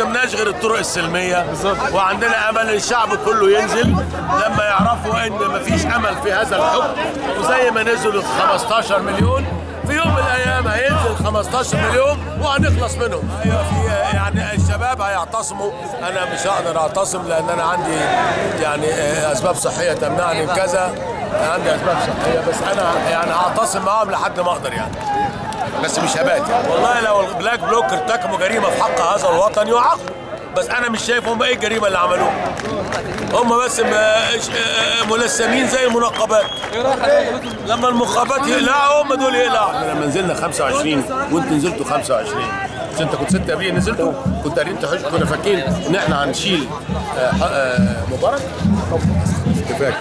قدمناش غير الطرق السلميه وعندنا امل الشعب كله ينزل لما يعرفوا ان مفيش امل في هذا الحكم وزي ما نزلوا ال 15 مليون في يوم من الايام هينزل 15 مليون وهنخلص منهم ايوه في يعني الشباب هيعتصموا انا مش هقدر اعتصم لان انا عندي يعني آه، اسباب صحيه تمنعني من كذا عندي اسباب صحيه بس انا يعني هعتصم معاهم لحد ما اقدر يعني بس مش هبات يعني والله لو البلاك بلوك ارتكبوا جريمه في حق هذا الوطن يعاقبوا بس انا مش شايف هم ايه الجريمه اللي عملوها هم بس م- آه، ملثمين زي المنقبات لما المخابات يقلعوا هم دول يقلعوا لما نزلنا 25 وانتوا نزلتوا 25 مش انت كنت 6 ابريل نزلتوا كنت قارين تحش كنا فاكرين ان احنا هنشيل آه، ح- آه، مبارك كنت فاكر